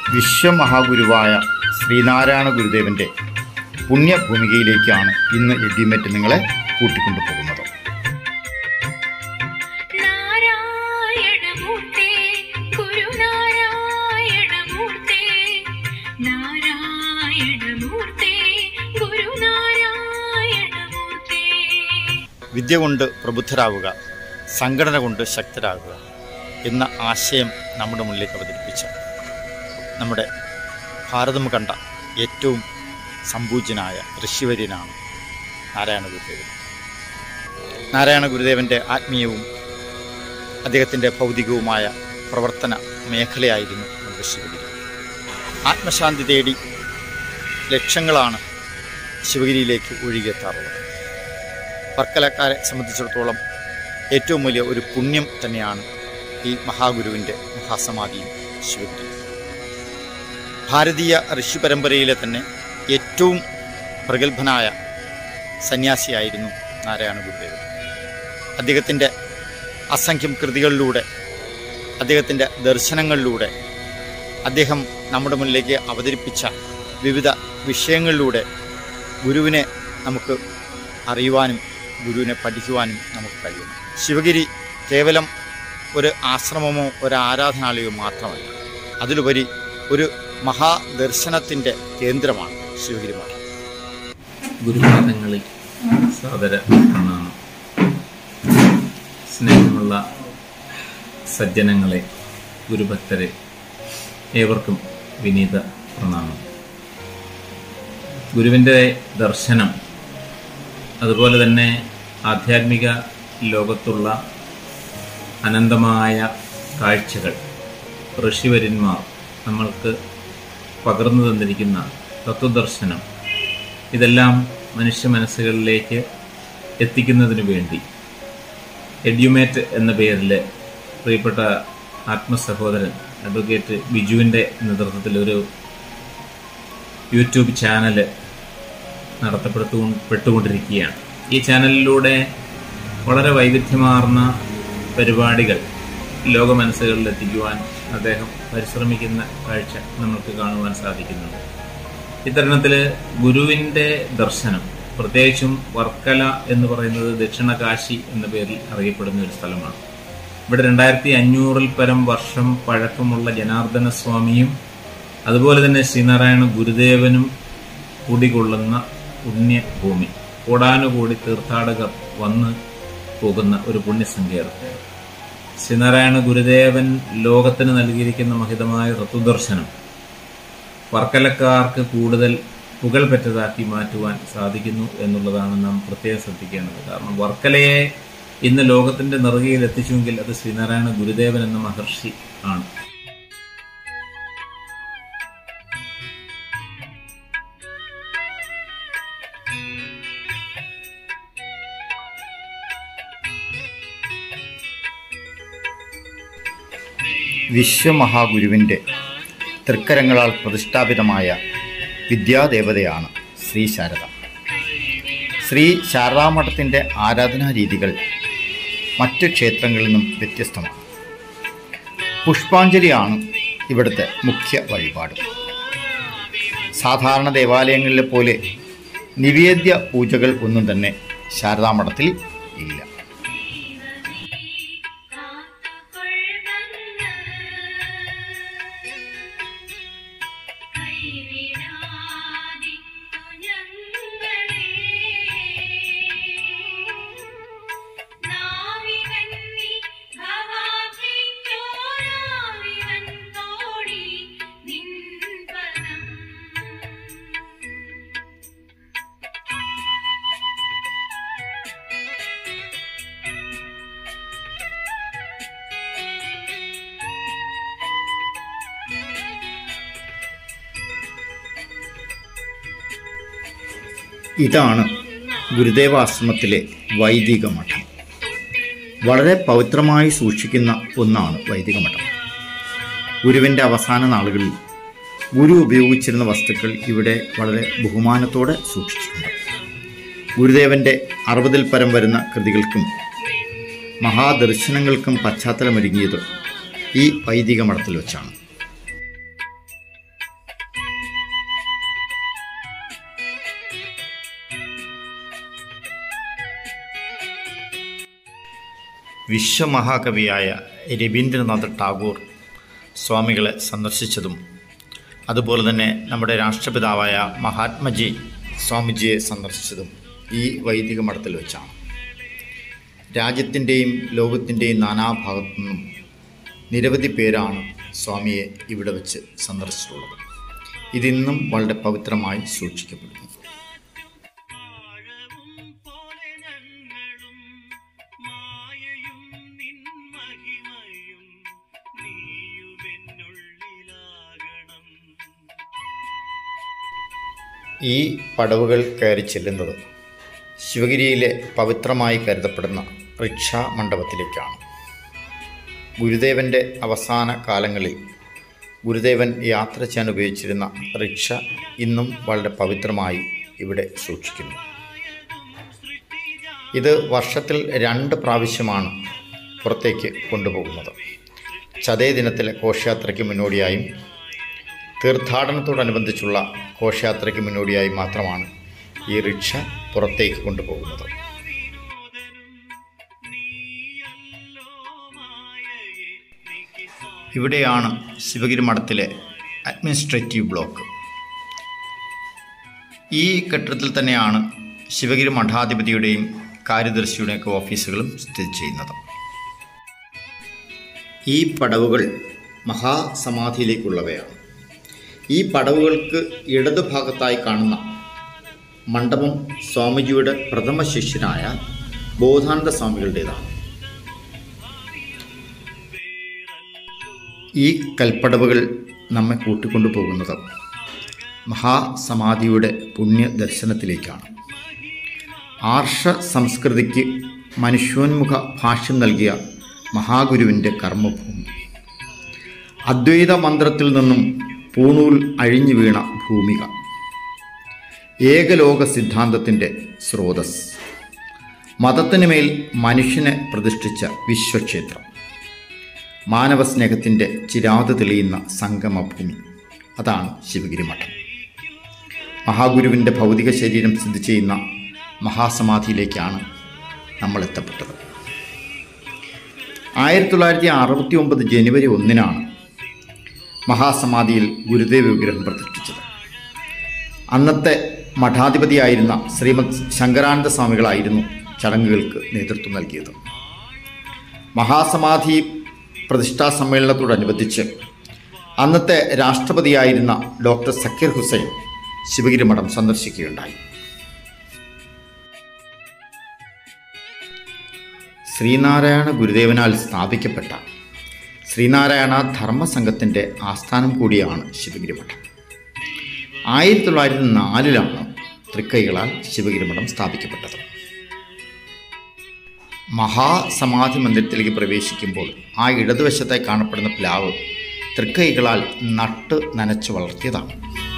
വിശ്വമഹാഗുരുവായ ശ്രീനാരായണ ഗുരുദേവൻ്റെ പുണ്യഭൂമികയിലേക്കാണ് ഇന്ന് എഡ്യൂമേറ്റ് നിങ്ങളെ കൂട്ടിക്കൊണ്ടു പോകുന്നത് നാരായണമൂർത്തേ ഗുരുനാരായണമൂർത്തേ നാരായണമൂർത്തേ ഗുരുനാരായണമൂർത്തേ വിദ്യ കൊണ്ട് പ്രബുദ്ധരാകുക സംഘടന കൊണ്ട് ശക്തരാകുക എന്ന ആശയം നമ്മുടെ മുന്നിലേക്ക് അവതരിപ്പിച്ച നമ്മുടെ ഭാരതം കണ്ട ഏറ്റവും സമ്പൂജ്യനായ ഋഷിവര്യനാണ് നാരായണ ഗുരുദേവൻ നാരായണ ഗുരുദേവൻ്റെ ആത്മീയവും അദ്ദേഹത്തിൻ്റെ ഭൗതികവുമായ പ്രവർത്തന മേഖലയായിരുന്നു നമ്മുടെ ശിവഗിരി ആത്മശാന്തി തേടി ലക്ഷങ്ങളാണ് ശിവഗിരിയിലേക്ക് ഒഴുകിയെത്താറുള്ളത് വർക്കലക്കാരെ സംബന്ധിച്ചിടത്തോളം ഏറ്റവും വലിയ ഒരു പുണ്യം തന്നെയാണ് ഈ മഹാഗുരുവിൻ്റെ മഹാസമാധിയും ശിവഗിരി ഭാരതീയ ഋഷി പരമ്പരയിലെ തന്നെ ഏറ്റവും പ്രഗത്ഭനായ സന്യാസിയായിരുന്നു നാരായണ ഗുരുദേവൻ അദ്ദേഹത്തിൻ്റെ അസംഖ്യം കൃതികളിലൂടെ അദ്ദേഹത്തിൻ്റെ ദർശനങ്ങളിലൂടെ അദ്ദേഹം നമ്മുടെ മുന്നിലേക്ക് അവതരിപ്പിച്ച വിവിധ വിഷയങ്ങളിലൂടെ ഗുരുവിനെ നമുക്ക് അറിയുവാനും ഗുരുവിനെ പഠിക്കുവാനും നമുക്ക് കഴിയും ശിവഗിരി കേവലം ഒരു ആശ്രമമോ ഒരു ആരാധനാലയമോ മാത്രമല്ല അതിലുപരി ഒരു മഹാദർശനത്തിൻ്റെ കേന്ദ്രമാണ് ശിവഗിരി മഠം ഗുരുപാദങ്ങളിൽ സാദര പ്രണാമം സ്നേഹമുള്ള സജ്ജനങ്ങളെ ഗുരുഭക്തരെ ഏവർക്കും വിനീത പ്രണാമം ഗുരുവിൻ്റെ ദർശനം അതുപോലെ തന്നെ ആധ്യാത്മിക ലോകത്തുള്ള അനന്തമായ കാഴ്ചകൾ ഋഷിവര്യന്മാർ നമ്മൾക്ക് പകർന്നു തന്നിരിക്കുന്ന തത്വദർശനം ഇതെല്ലാം മനുഷ്യ മനസ്സുകളിലേക്ക് എത്തിക്കുന്നതിന് വേണ്ടി എഡ്യൂമേറ്റ് എന്ന പേരിൽ പ്രിയപ്പെട്ട ആത്മസഹോദരൻ അഡ്വക്കേറ്റ് ബിജുവിൻ്റെ നേതൃത്വത്തിൽ ഒരു യൂട്യൂബ് ചാനൽ നടത്തപ്പെടുത്തു പെട്ടുകൊണ്ടിരിക്കുകയാണ് ഈ ചാനലിലൂടെ വളരെ വൈവിധ്യമാർന്ന പരിപാടികൾ ലോക മനസ്സുകളിൽ എത്തിക്കുവാൻ അദ്ദേഹം പരിശ്രമിക്കുന്ന കാഴ്ച നമുക്ക് കാണുവാൻ സാധിക്കുന്നുണ്ട് ഇത്തരണത്തിൽ ഗുരുവിൻ്റെ ദർശനം പ്രത്യേകിച്ചും വർക്കല എന്ന് പറയുന്നത് ദക്ഷിണ കാശി എന്ന പേരിൽ അറിയപ്പെടുന്ന ഒരു സ്ഥലമാണ് ഇവിടെ രണ്ടായിരത്തി അഞ്ഞൂറിൽ പരം വർഷം പഴക്കമുള്ള ജനാർദ്ദന സ്വാമിയും അതുപോലെ തന്നെ ശ്രീനാരായണ ഗുരുദേവനും കുടികൊള്ളുന്ന പുണ്യഭൂമി കോടാനുകൂടി തീർത്ഥാടകർ വന്ന് പോകുന്ന ഒരു പുണ്യസങ്കേതം ശ്രീനാരായണ ഗുരുദേവൻ ലോകത്തിന് നൽകിയിരിക്കുന്ന മഹിതമായ ഋതുദർശനം വർക്കലക്കാർക്ക് കൂടുതൽ പുകൾപെറ്റതാക്കി മാറ്റുവാൻ സാധിക്കുന്നു എന്നുള്ളതാണ് നാം പ്രത്യേകം ശ്രദ്ധിക്കേണ്ടത് കാരണം വർക്കലയെ ഇന്ന് ലോകത്തിന്റെ നെറുകയിൽ എത്തിച്ചുവെങ്കിൽ അത് ശ്രീനാരായണ ഗുരുദേവൻ എന്ന മഹർഷി ആണ് വിശ്വമഹാഗുരുവിൻ്റെ തൃക്കരങ്ങളാൽ പ്രതിഷ്ഠാപിതമായ വിദ്യാദേവതയാണ് ശ്രീ ശാരദ ശ്രീ ശാരദാമഠത്തിൻ്റെ ആരാധനാ രീതികൾ മറ്റ് ക്ഷേത്രങ്ങളിൽ നിന്നും വ്യത്യസ്തമാണ് പുഷ്പാഞ്ജലിയാണ് ഇവിടുത്തെ മുഖ്യ വഴിപാട് സാധാരണ ദേവാലയങ്ങളിലെ പോലെ നിവേദ്യ പൂജകൾ ഒന്നും തന്നെ ശാരദാമഠത്തിൽ ഇല്ല ഇതാണ് ഗുരുദേവാശ്രമത്തിലെ വൈദിക മഠം വളരെ പവിത്രമായി സൂക്ഷിക്കുന്ന ഒന്നാണ് വൈദിക മഠം ഗുരുവിൻ്റെ അവസാന നാളുകളിൽ ഗുരു ഉപയോഗിച്ചിരുന്ന വസ്തുക്കൾ ഇവിടെ വളരെ ബഹുമാനത്തോടെ സൂക്ഷിച്ചിട്ടുണ്ട് ഗുരുദേവൻ്റെ അറുപതിൽ പരം വരുന്ന കൃതികൾക്കും മഹാദർശനങ്ങൾക്കും പശ്ചാത്തലമൊരുങ്ങിയത് ഈ വൈദിക മഠത്തിൽ വെച്ചാണ് വിശ്വമഹാകവിയായ രവീന്ദ്രനാഥ് ടാഗോർ സ്വാമികളെ സന്ദർശിച്ചതും അതുപോലെ തന്നെ നമ്മുടെ രാഷ്ട്രപിതാവായ മഹാത്മജി സ്വാമിജിയെ സന്ദർശിച്ചതും ഈ വൈദിക മഠത്തിൽ വെച്ചാണ് രാജ്യത്തിൻ്റെയും ലോകത്തിൻ്റെയും നാനാഭാഗത്തു നിന്നും നിരവധി പേരാണ് സ്വാമിയെ ഇവിടെ വെച്ച് സന്ദർശിച്ചിട്ടുള്ളത് ഇതിന്നും വളരെ പവിത്രമായി സൂക്ഷിക്കപ്പെടുന്നു ആഴവും പോലെ ഞങ്ങളും മായയും നിൻ മഹിമയും നീയുമെന്നുള്ളിലാകണം ഈ പടവുകൾ കയറി ചെല്ലുന്നത് ശിവഗിരിയിലെ പവിത്രമായി കരുതപ്പെടുന്ന റിക്ഷാ മണ്ഡപത്തിലേക്കാണ് ഗുരുദേവൻ്റെ അവസാന കാലങ്ങളിൽ ഗുരുദേവൻ യാത്ര ചെയ്യാൻ ഉപയോഗിച്ചിരുന്ന റിക്ഷ ഇന്നും വളരെ പവിത്രമായി ഇവിടെ സൂക്ഷിക്കുന്നു ഇത് വർഷത്തിൽ രണ്ട് പ്രാവശ്യമാണ് പുറത്തേക്ക് കൊണ്ടുപോകുന്നത് ചതയ ദിനത്തിലെ ഘോഷയാത്രയ്ക്ക് മുന്നോടിയായും തീർത്ഥാടനത്തോടനുബന്ധിച്ചുള്ള ഘോഷയാത്രയ്ക്ക് മുന്നോടിയായി മാത്രമാണ് ഈ റിക്ഷ പുറത്തേക്ക് കൊണ്ടുപോകുന്നത് ഇവിടെയാണ് ശിവഗിരി മഠത്തിലെ അഡ്മിനിസ്ട്രേറ്റീവ് ബ്ലോക്ക് ഈ കെട്ടിടത്തിൽ തന്നെയാണ് ശിവഗിരി മഠാധിപതിയുടെയും കാര്യദർശിയുടെയൊക്കെ ഓഫീസുകളും സ്ഥിതി ചെയ്യുന്നത് ഈ പടവുകൾ മഹാസമാധിയിലേക്കുള്ളവയാണ് ഈ പടവുകൾക്ക് ഇടതുഭാഗത്തായി കാണുന്ന മണ്ഡപം സ്വാമിജിയുടെ പ്രഥമ ശിഷ്യനായ ബോധാനന്ദ സ്വാമികളുടേതാണ് ഈ കൽപ്പടവുകൾ നമ്മെ കൂട്ടിക്കൊണ്ടു പോകുന്നത് മഹാസമാധിയുടെ പുണ്യ ദർശനത്തിലേക്കാണ് ആർഷ സംസ്കൃതിക്ക് മനുഷ്യോന്മുഖ ഭാഷ്യം നൽകിയ മഹാഗുരുവിൻ്റെ കർമ്മഭൂമി അദ്വൈത മന്ത്രത്തിൽ നിന്നും പൂണൂൽ അഴിഞ്ഞു വീണ ഭൂമിക ഏകലോക സിദ്ധാന്തത്തിൻ്റെ സ്രോതസ് മതത്തിനു മേൽ മനുഷ്യനെ പ്രതിഷ്ഠിച്ച വിശ്വക്ഷേത്രം മാനവസ്നേഹത്തിൻ്റെ ചിരാത് തെളിയുന്ന സംഗമഭൂമി അതാണ് ശിവഗിരി മഠം മഹാഗുരുവിൻ്റെ ഭൗതിക ശരീരം സ്ഥിതി ചെയ്യുന്ന മഹാസമാധിയിലേക്കാണ് നമ്മൾ എത്തപ്പെട്ടത് ആയിരത്തി തൊള്ളായിരത്തി അറുപത്തി ഒമ്പത് ജനുവരി ഒന്നിനാണ് മഹാസമാധിയിൽ ഗുരുദേവ വിഗ്രഹം പ്രതിഷ്ഠിച്ചത് അന്നത്തെ മഠാധിപതിയായിരുന്ന ശ്രീമദ് ശങ്കരാനന്ദ സ്വാമികളായിരുന്നു ചടങ്ങുകൾക്ക് നേതൃത്വം നൽകിയത് മഹാസമാധി പ്രതിഷ്ഠാ സമ്മേളനത്തോടനുബന്ധിച്ച് അന്നത്തെ രാഷ്ട്രപതിയായിരുന്ന ഡോക്ടർ സക്കീർ ഹുസൈൻ ശിവഗിരി മഠം സന്ദർശിക്കുകയുണ്ടായി ശ്രീനാരായണ ഗുരുദേവനാൽ സ്ഥാപിക്കപ്പെട്ട ശ്രീനാരായണ ധർമ്മസംഘത്തിൻ്റെ ആസ്ഥാനം കൂടിയാണ് ശിവഗിരി മഠം ആയിരത്തി തൊള്ളായിരത്തി നാലിലാണ് തൃക്കൈകളാൽ ശിവഗിരി മഠം സ്ഥാപിക്കപ്പെട്ടത് മഹാസമാധി മന്ദിരത്തിലേക്ക് പ്രവേശിക്കുമ്പോൾ ആ ഇടതുവശത്തായി കാണപ്പെടുന്ന പ്ലാവ് തൃക്കൈകളാൽ നട്ട് നനച്ച് വളർത്തിയതാണ്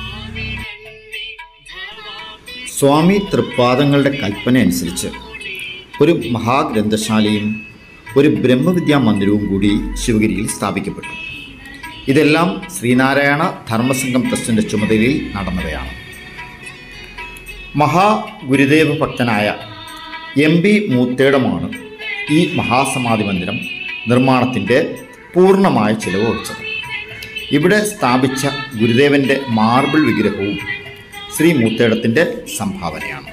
സ്വാമി തൃപ്പാദങ്ങളുടെ കൽപ്പന അനുസരിച്ച് ഒരു മഹാഗ്രന്ഥശാലയും ഒരു ബ്രഹ്മവിദ്യാ മന്ദിരവും കൂടി ശിവഗിരിയിൽ സ്ഥാപിക്കപ്പെട്ടു ഇതെല്ലാം ശ്രീനാരായണ ധർമ്മസംഘം ട്രസ്റ്റിൻ്റെ ചുമതലയിൽ നടന്നവയാണ് മഹാഗുരുദേവ ഭക്തനായ എം ബി മൂത്തേടമാണ് ഈ മഹാസമാധി മന്ദിരം നിർമ്മാണത്തിൻ്റെ പൂർണ്ണമായ ചിലവ് വഹിച്ചത് ഇവിടെ സ്ഥാപിച്ച ഗുരുദേവൻ്റെ മാർബിൾ വിഗ്രഹവും ശ്രീ മൂത്തേടത്തിൻ്റെ സംഭാവനയാണ്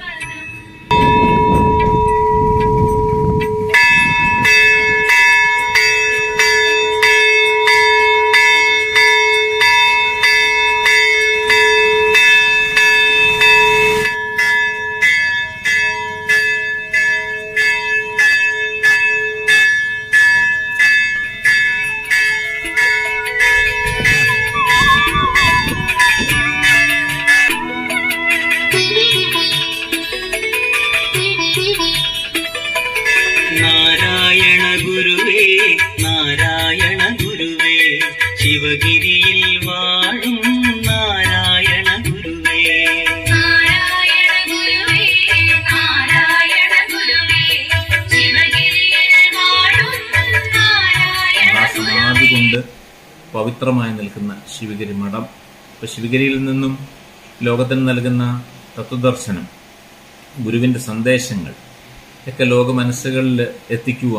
നാരായണ ഗുരുവേ നാരായണ ഗുരുവേ ശിവഗിരിയിൽ വാഴും നാരായണ ഗുരുവേ നാരായണ ഗുരുവേ നാരായണ ഗുരുവേ ശിവഗിരിയിൽ വാഴും നാരായണ ആ സമാധി കൊണ്ട് പവിത്രമായി നിൽക്കുന്ന ശിവഗിരി മഠം ഇപ്പോൾ ശിവഗിരിയിൽ നിന്നും ലോകത്തിന് നൽകുന്ന തത്വദർശനം ഗുരുവിൻ്റെ സന്ദേശങ്ങൾ ഒക്കെ ലോക മനസ്സുകളിൽ എത്തിക്കുവാൻ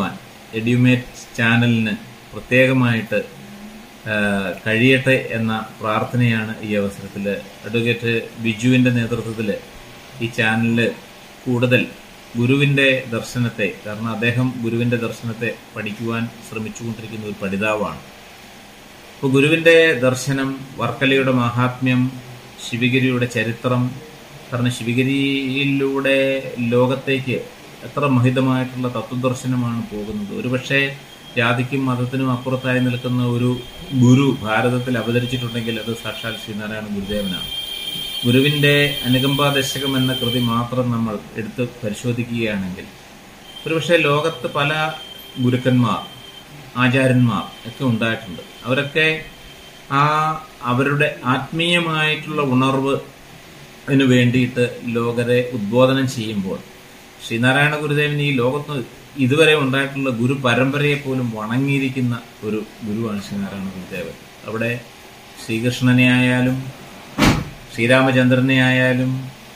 എഡ്യൂമേറ്റ് ചാനലിന് പ്രത്യേകമായിട്ട് ആ, കഴിയട്ടെ എന്ന പ്രാർത്ഥനയാണ് ഈ അവസരത്തിൽ അഡ്വക്കേറ്റ് ബിജുവിൻ്റെ നേതൃത്വത്തിൽ ഈ ചാനലിൽ കൂടുതൽ ഗുരുവിൻ്റെ ദർശനത്തെ കാരണം അദ്ദേഹം ഗുരുവിൻ്റെ ദർശനത്തെ പഠിക്കുവാൻ ശ്രമിച്ചുകൊണ്ടിരിക്കുന്ന ഒരു പഠിതാവാണ് അപ്പോൾ ഗുരുവിൻ്റെ ദർശനം വർക്കലയുടെ മഹാത്മ്യം ശിവഗിരിയുടെ ചരിത്രം കാരണം ശിവഗിരിയിലൂടെ ലോകത്തേക്ക് എത്ര മഹിതമായിട്ടുള്ള തത്വദർശനമാണ് പോകുന്നത് ഒരുപക്ഷെ ജാതിക്കും മതത്തിനും അപ്പുറത്തായി നിൽക്കുന്ന ഒരു ഗുരു ഭാരതത്തിൽ അവതരിച്ചിട്ടുണ്ടെങ്കിൽ അത് സാക്ഷാൽ ശ്രീനാരായണ ഗുരുദേവനാണ് ഗുരുവിൻ്റെ അനുകമ്പാ ദശകം എന്ന കൃതി മാത്രം നമ്മൾ എടുത്ത് പരിശോധിക്കുകയാണെങ്കിൽ ഒരുപക്ഷെ ലോകത്ത് പല ഗുരുക്കന്മാർ ആചാര്യന്മാർ ഒക്കെ ഉണ്ടായിട്ടുണ്ട് അവരൊക്കെ ആ അവരുടെ ആത്മീയമായിട്ടുള്ള ഉണർവ് അതിനു വേണ്ടിയിട്ട് ലോകരെ ഉദ്ബോധനം ചെയ്യുമ്പോൾ ശ്രീനാരായണ ഗുരുദേവൻ ഈ ലോകത്ത് ഇതുവരെ ഉണ്ടായിട്ടുള്ള ഗുരു പരമ്പരയെ പോലും വണങ്ങിയിരിക്കുന്ന ഒരു ഗുരുവാണ് ശ്രീനാരായണ ഗുരുദേവൻ അവിടെ ശ്രീകൃഷ്ണനെ ആയാലും ശ്രീരാമചന്ദ്രനെ ആയാലും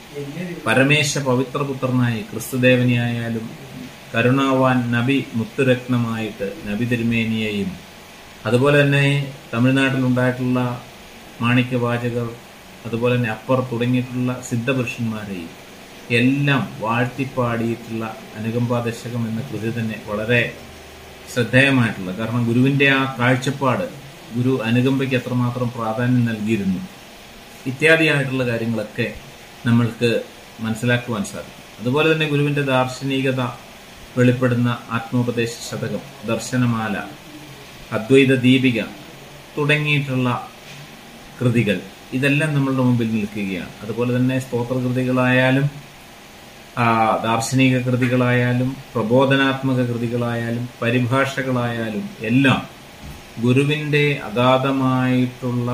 പരമേശ പവിത്രപുത്രനായി ക്രിസ്തുദേവനെ ആയാലും കരുണാവാൻ നബി മുത്തുരത്നമായിട്ട് നബി തിരുമേനിയെയും അതുപോലെ തന്നെ തമിഴ്നാട്ടിലുണ്ടായിട്ടുള്ള മാണിക്യവാചകർ അതുപോലെ തന്നെ അപ്പർ തുടങ്ങിയിട്ടുള്ള സിദ്ധപുരുഷന്മാരെയും എല്ലാം വാഴ്ത്തിപ്പാടിയിട്ടുള്ള അനുകമ്പാ ദശകം എന്ന കൃതി തന്നെ വളരെ ശ്രദ്ധേയമായിട്ടുള്ള കാരണം ഗുരുവിൻ്റെ ആ കാഴ്ചപ്പാട് ഗുരു അനുകമ്പയ്ക്ക് എത്രമാത്രം പ്രാധാന്യം നൽകിയിരുന്നു ഇത്യാദിയായിട്ടുള്ള കാര്യങ്ങളൊക്കെ നമ്മൾക്ക് മനസ്സിലാക്കുവാൻ സാധിക്കും അതുപോലെ തന്നെ ഗുരുവിൻ്റെ ദാർശനികത വെളിപ്പെടുന്ന ആത്മോപദേശ ശതകം ദർശനമാല അദ്വൈത ദീപിക തുടങ്ങിയിട്ടുള്ള കൃതികൾ ഇതെല്ലാം നമ്മളുടെ മുമ്പിൽ നിൽക്കുകയാണ് അതുപോലെ തന്നെ സ്തോത്രകൃതികളായാലും ആ, ദാർശനിക കൃതികളായാലും പ്രബോധനാത്മക കൃതികളായാലും പരിഭാഷകളായാലും എല്ലാം ഗുരുവിൻ്റെ അഗാധമായിട്ടുള്ള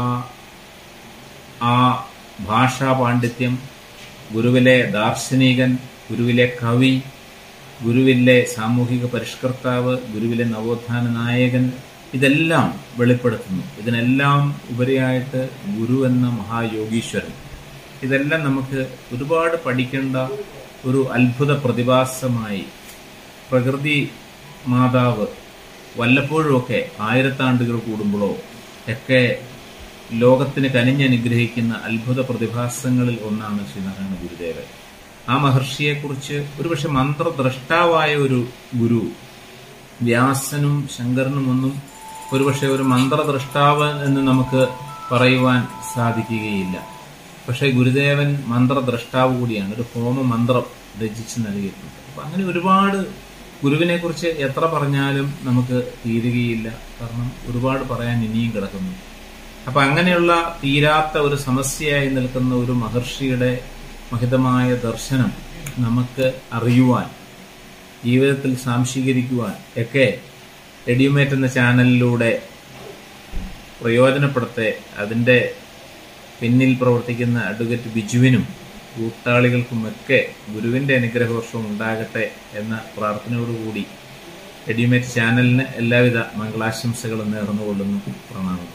ആ ഭാഷാ പാണ്ഡിത്യം ഗുരുവിലെ ദാർശനികൻ ഗുരുവിലെ കവി ഗുരുവിലെ സാമൂഹിക പരിഷ്കർത്താവ് ഗുരുവിലെ നവോത്ഥാന നായകൻ ഇതെല്ലാം വെളിപ്പെടുത്തുന്നു ഇതിനെല്ലാം ഉപരിയായിട്ട് ഗുരു എന്ന മഹായോഗീശ്വരൻ ഇതെല്ലാം നമുക്ക് ഒരുപാട് പഠിക്കേണ്ട ഒരു അത്ഭുത പ്രതിഭാസമായി പ്രകൃതി മാതാവ് വല്ലപ്പോഴുമൊക്കെ ആയിരത്താണ്ടുകൾ കൂടുമ്പോഴോ ഒക്കെ ലോകത്തിന് കനിഞ്ഞനുഗ്രഹിക്കുന്ന അത്ഭുത പ്രതിഭാസങ്ങളിൽ ഒന്നാണ് ശ്രീനാരായണ ഗുരുദേവൻ ആ മഹർഷിയെക്കുറിച്ച് ഒരുപക്ഷെ മന്ത്രദ്രഷ്ടാവായ ഒരു ഗുരു വ്യാസനും ശങ്കരനും ഒന്നും ഒരുപക്ഷെ ഒരു മന്ത്രദ്രഷ്ടാവ് എന്ന് നമുക്ക് പറയുവാൻ സാധിക്കുകയില്ല പക്ഷേ ഗുരുദേവൻ മന്ത്രദ്രഷ്ടാവ് കൂടിയാണ് ഒരു ഹോമ മന്ത്രം രചിച്ച് നൽകിയിട്ടുണ്ട് അപ്പം അങ്ങനെ ഒരുപാട് ഗുരുവിനെ കുറിച്ച് എത്ര പറഞ്ഞാലും നമുക്ക് തീരുകയില്ല കാരണം ഒരുപാട് പറയാൻ ഇനിയും കിടക്കുന്നു അപ്പം അങ്ങനെയുള്ള തീരാത്ത ഒരു സമസ്യയായി നിൽക്കുന്ന ഒരു മഹർഷിയുടെ മഹിതമായ ദർശനം നമുക്ക് അറിയുവാൻ ജീവിതത്തിൽ സാംശീകരിക്കുവാൻ ഒക്കെ എഡ്യൂമേറ്റ് എന്ന ചാനലിലൂടെ പ്രയോജനപ്പെടുത്തെ അതിൻ്റെ പിന്നിൽ പ്രവർത്തിക്കുന്ന അഡ്വക്കേറ്റ് ബിജുവിനും കൂട്ടാളികൾക്കുമൊക്കെ ഗുരുവിൻ്റെ അനുഗ്രഹവർഷവും ഉണ്ടാകട്ടെ എന്ന പ്രാർത്ഥനയോടുകൂടി എഡ്യൂമേറ്റ് ചാനലിന് എല്ലാവിധ മംഗളാശംസകളും നേർന്നുകൊള്ളുന്നു പ്രണാമം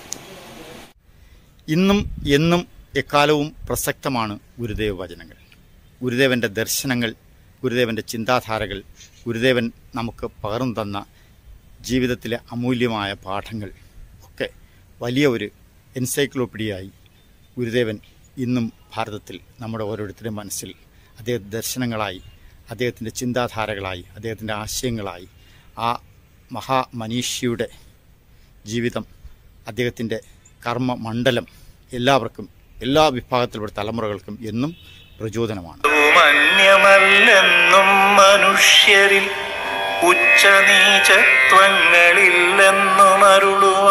ഇന്നും എന്നും എക്കാലവും പ്രസക്തമാണ് ഗുരുദേവ വചനങ്ങൾ ഗുരുദേവൻ്റെ ദർശനങ്ങൾ ഗുരുദേവൻ്റെ ചിന്താധാരകൾ ഗുരുദേവൻ നമുക്ക് പകർന്നു തന്ന ജീവിതത്തിലെ അമൂല്യമായ പാഠങ്ങൾ ഒക്കെ വലിയ ഒരു എൻസൈക്ലോപ്പീഡിയായി ഗുരുദേവൻ ഇന്നും ഭാരതത്തിൽ നമ്മുടെ ഓരോരുത്തരുടെയും മനസ്സിൽ അദ്ദേഹത്തിൻ്റെ ദർശനങ്ങളായി അദ്ദേഹത്തിൻ്റെ ചിന്താധാരകളായി അദ്ദേഹത്തിൻ്റെ ആശയങ്ങളായി ആ മഹാമനീഷിയുടെ ജീവിതം അദ്ദേഹത്തിൻ്റെ കർമ്മമണ്ഡലം എല്ലാവർക്കും എല്ലാ വിഭാഗത്തിലുള്ള തലമുറകൾക്കും എന്നും പ്രചോദനമാണ് അന്യമല്ലെന്നും മനുഷ്യരിൽ ഉച്ചനീചത്വങ്ങളില്ലെന്നും അരുളും